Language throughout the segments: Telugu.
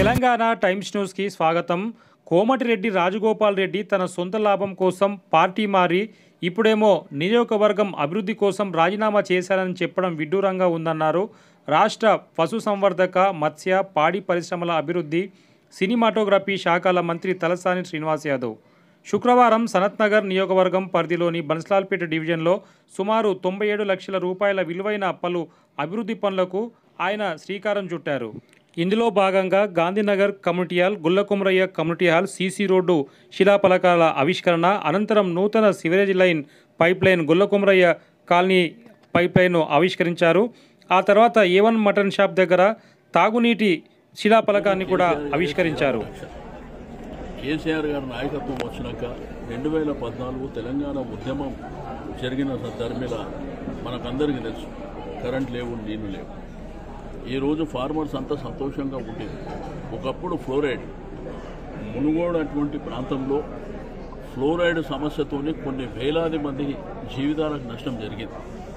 తెలంగాణ టైమ్స్ న్యూస్కి స్వాగతం కోమటిరెడ్డి రాజగోపాల్ రెడ్డి తన సొంత లాభం కోసం పార్టీ మారి ఇప్పుడేమో నియోజకవర్గం అభివృద్ధి కోసం రాజీనామా చేశారని చెప్పడం విడ్డూరంగా ఉందన్నారు రాష్ట్ర పశుసంవర్ధక మత్స్య పాడి పరిశ్రమల అభివృద్ధి సినిమాటోగ్రఫీ శాఖల మంత్రి తలసాని శ్రీనివాస్ యాదవ్ శుక్రవారం సనత్ నగర్ నియోజకవర్గం పరిధిలోని బన్స్లాల్పేట డివిజన్లో సుమారు తొంభై ఏడు లక్షల రూపాయల విలువైన పలు అభివృద్ధి పనులకు ఆయన శ్రీకారం చుట్టారు ఇందులో భాగంగా Gandhinagar community hall Gullakumarayya community hall CC road శిలాఫలకాల ఆవిష్కరణ అనంతరం నూతన sewerage line pipe line Gullakumarayya colony pipe లైన్ను ఆవిష్కరించారు ఆ తర్వాత ఏవన్ మటన్ షాప్ దగ్గర తాగునీటి శిలాఫలకాన్ని కూడా ఆవిష్కరించారు కేసీఆర్ గారి నాయకత్వం వచ్చినాక రెండు వేల పద్నాలుగు తెలంగాణ ఉద్యమం జరిగిన ధర్మిల మనకందరికీ తెలుసు కరెంట్ లేవు నీళ్లు లేవు ఈరోజు ఫార్మర్స్ అంతా సంతోషంగా ఉండేది ఒకప్పుడు ఫ్లోరైడ్ మునుగోడు అటువంటి ప్రాంతంలో ఫ్లోరైడ్ సమస్యతోని కొన్ని వేలాది మంది జీవితాలకు నష్టం జరిగింది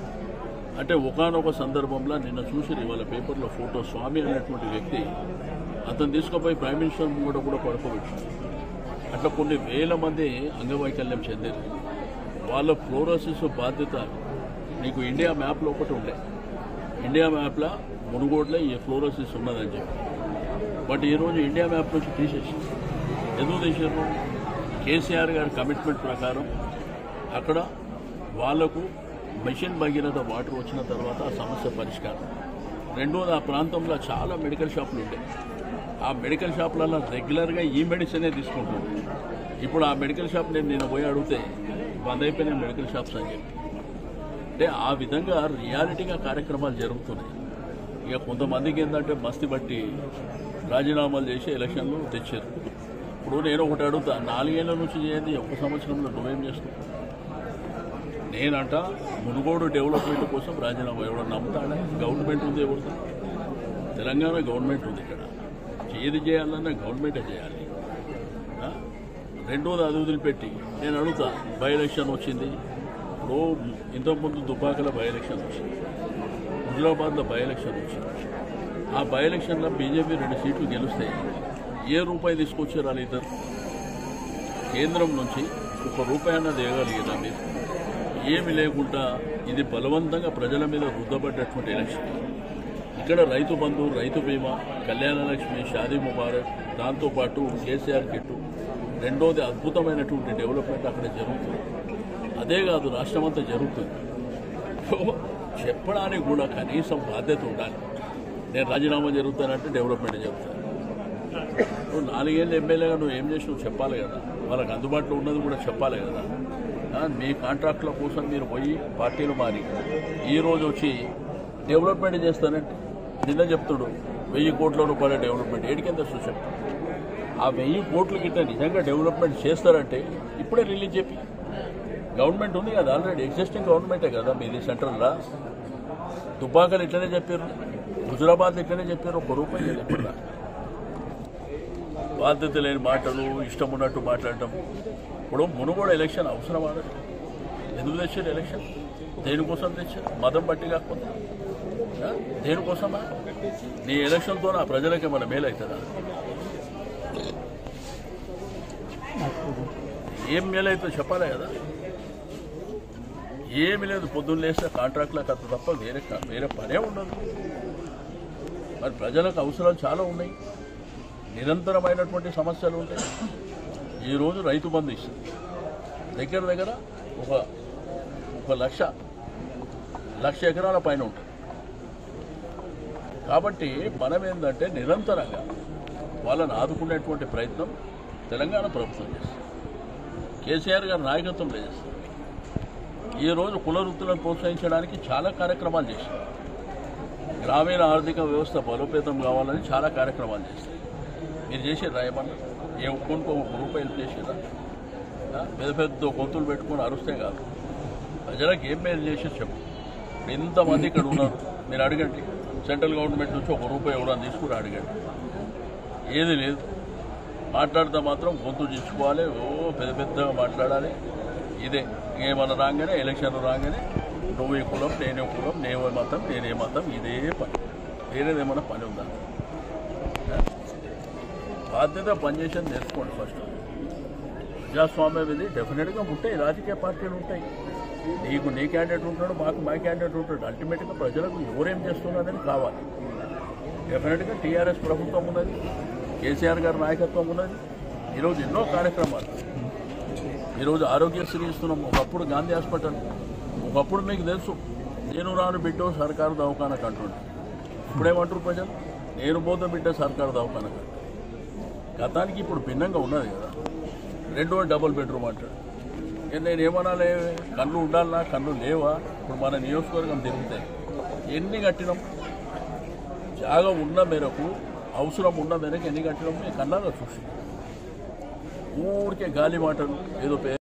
అంటే ఒకనొక సందర్భంలో నిన్న చూసి ఇవాళ పేపర్లో ఫోటో స్వామి అనేటువంటి వ్యక్తి అతను తీసుకుపోయి ప్రైమ్ మినిస్టర్ ముంగట కూడా పడుకోబెట్టింది అట్లా కొన్ని వేల మంది అంగవైకల్యం చెందారు వాళ్ళ ఫ్లోరోసిస్ బాధ్యత నీకు ఇండియా మ్యాప్లో ఒకటి ఉండే ఇండియా మ్యాప్లో మునుగోడులో ఈ ఫ్లోరోసిస్ ఉన్నదని చెప్పి బట్ ఈరోజు ఇండియా మ్యాప్ నుంచి తీసేసి ఎందుకు తీసారు కేసీఆర్ గారి కమిట్మెంట్ ప్రకారం అక్కడ వాళ్లకు మిషన్ భగీరథ వాటర్ వచ్చిన తర్వాత ఆ సమస్య పరిష్కారం రెండోది ఆ ప్రాంతంలో చాలా మెడికల్ షాపులు ఉంటాయి ఆ మెడికల్ షాపులలో రెగ్యులర్గా ఈ మెడిసినే తీసుకుంటుంది ఇప్పుడు ఆ మెడికల్ షాప్ నేను నిన్న పోయి అడిగితే బంద్ అయిపోయిన మెడికల్ షాప్స్ అని చెప్పి అంటే ఆ విధంగా రియాలిటీగా కార్యక్రమాలు జరుగుతున్నాయి ఇక కొంతమందికి ఏంటంటే మస్తి బట్టి రాజీనామాలు చేసి ఎలక్షన్లు తెచ్చారు ఇప్పుడు నేను ఒకటి అడుగుతా నాలుగేళ్ల నుంచి చేయండి ఒక్క సంవత్సరంలో నువ్వేం చేస్తున్నావు నేనంట మునుగోడు డెవలప్మెంట్ కోసం రాజీనామా ఎవడో నమ్ముతాడా గవర్నమెంట్ ఉంది ఎవరు తెలంగాణ గవర్నమెంట్ ఉంది ఇక్కడ ఏది చేయాలన్నా గవర్నమెంటే చేయాలి ఆ? రెండోది అది వదిలిపెట్టి నేను అడుగుతా బై ఎలక్షన్ వచ్చింది ఇప్పుడు ఇంతకుముందు దుబ్బాకలో బై ఎలక్షన్ వచ్చింది హుజరాబాద్లో బై ఎలక్షన్ వచ్చింది ఆ బై ఎలక్షన్లో బీజేపీ రెండు సీట్లు గెలుస్తాయి ఏ రూపాయి తీసుకొచ్చారు వాళ్ళు ఇద్దరు కేంద్రం నుంచి ఒక రూపాయి అన్నది వేయగలిగేదా మీరు ఏమి లేకుండా ఇది బలవంతంగా ప్రజల మీద రుద్దబడ్డటువంటి ఎలక్షన్ ఇక్కడ రైతు బంధు రైతు బీమా కళ్యాణ లక్ష్మి షాదీ ముబారక్ దాంతోపాటు కేసీఆర్ కిట్టు రెండోది అద్భుతమైనటువంటి డెవలప్మెంట్ అక్కడ జరుగుతుంది అదే కాదు రాష్ట్రం అంతా జరుగుతుంది సో చెప్పడానికి కూడా కనీసం బాధ్యత ఉండాలి నేను రాజీనామా జరుగుతానంటే డెవలప్మెంట్ జరుగుతుంది నువ్వు నాలుగేళ్ళు ఎమ్మెల్యేగా నువ్వు ఏం చేసినావు చెప్పాలి కదా వాళ్ళకి అందుబాటులో ఉన్నది కూడా చెప్పాలి కదా ఆ, మీ కాంట్రాక్ట్ల కోసం మీరు పోయి పార్టీలు మారి ఈ రోజు వచ్చి డెవలప్మెంట్ చేస్తానంటే నిన్న చెప్తుడు వెయ్యి కోట్ల రూపాయల డెవలప్మెంట్ ఏడికెంత చూసాం ఆ వెయ్యి కోట్లు గిట్ట నిజంగా డెవలప్మెంట్ చేస్తారంటే ఇప్పుడే రిలీజ్ చెప్పి గవర్నమెంట్ ఉంది కదా ఆల్రెడీ ఎగ్జిస్టింగ్ గవర్నమెంటే కదా మీది సెంట్రల్లా దుబ్బాకలు ఇట్లనే చెప్పారు హుజురాబాద్ ఇట్లనే చెప్పారు ఒక రూపాయి చెప్పారు బాధ్యత లేని మాటలు ఇష్టం ఉన్నట్టు మాట్లాడటం ఇప్పుడు మునుగోడు ఎలక్షన్ అవసరమా ఎందుకు తెచ్చారు ఎలక్షన్ దేనికోసం తెచ్చారు మతం బట్టి కాకపోతే ఆ? దేనికోసమా నీ ఎలక్షన్తో నా ప్రజలకి మన మేలు అవుతుందా ఏం మేలు అవుతుందో చెప్పాలి కదా ఏమి లేదు పొద్దున్న లేస్తే కాంట్రాక్ట్లకు అంత తప్ప వేరే కా- వేరే పనే ఉండదు మరి ప్రజలకు అవసరాలు చాలా ఉన్నాయి నిరంతరమైనటువంటి సమస్యలు ఉంటాయి ఈరోజు రైతు బంధు ఇస్తుంది దగ్గర దగ్గర ఒక ఒక లక్ష లక్ష ఎకరాల పైన ఉంటుంది కాబట్టి మనం ఏంటంటే నిరంతరంగా వాళ్ళని ఆదుకునేటువంటి ప్రయత్నం తెలంగాణ ప్రభుత్వం చేస్తుంది కేసీఆర్ గారి నాయకత్వంలో చేస్తుంది ఈరోజు కుల వృత్తులను ప్రోత్సహించడానికి చాలా కార్యక్రమాలు చేశారు గ్రామీణ ఆర్థిక వ్యవస్థ బలోపేతం కావాలని చాలా కార్యక్రమాలు చేస్తారు మీరు చేసారా ఏమన్నా ఏ ఒక్కొనికి ఒక రూపాయలు చేసారా పెద్ద పెద్ద గొంతులు పెట్టుకొని అరుస్తే కాదు ప్రజలకు ఏం మేలు చేసి చెప్పు ఇప్పుడు ఇంతమంది ఇక్కడ ఉన్నారు మీరు అడగండి సెంట్రల్ గవర్నమెంట్ నుంచి ఒక రూపాయి ఎవరైనా తీసుకుని అడగండి ఏది లేదు మాట్లాడితే మాత్రం గొంతు చించుకోవాలి ఓ పెద్ద పెద్దగా మాట్లాడాలి ఇదే ఏమన్నా రాగానే ఎలక్షన్ రాగానే నువ్వు ఈ కులం నేనే కులం నేనే మతం నేనే మతం ఇదే పని వేరేదేమన్నా పని ఉందా బాధ్యత పనిచేసేది నేర్చుకోండి ఫస్ట్ ప్రజాస్వామ్యం ఇది డెఫినెట్గా ఉంటాయి రాజకీయ పార్టీలు ఉంటాయి నీకు నీ క్యాండిడేట్ ఉంటాడు మాకు మా క్యాండిడేట్ ఉంటాడు అల్టిమేట్గా ప్రజలకు ఎవరేం చేస్తున్నారని కావాలి డెఫినెట్గా టీఆర్ఎస్ ప్రభుత్వం ఉన్నది కేసీఆర్ గారి నాయకత్వం ఉన్నది ఈరోజు ఎన్నో కార్యక్రమాలు ఈరోజు ఆరోగ్యశ్రీ ఇస్తున్నాం ఒకప్పుడు గాంధీ హాస్పిటల్ ఒకప్పుడు మీకు తెలుసు నేను రాను బిడ్డ సర్కారు దవాఖానకు అంటుండే ఇప్పుడేమంటారు ప్రజలు నేను పోతే బిడ్డ సర్కారు దవాఖానకు అంటారు. గతానికి ఇప్పుడు భిన్నంగా ఉన్నది కదా రెండో డబుల్ బెడ్రూమ్ అంటాడు ఏ నేను ఏమనాలి కళ్ళు ఉండాలనా కళ్ళు లేవా ఇప్పుడు మన నియోజకవర్గం తిరుగుతాయి ఎన్ని కట్టినాం జాగా ఉన్న మేరకు అవసరం ఉన్న మేరకు ఎన్ని కట్టినాం మీ కన్నాగా చూసి ఊరికే గాలి మాటలు ఏదో పే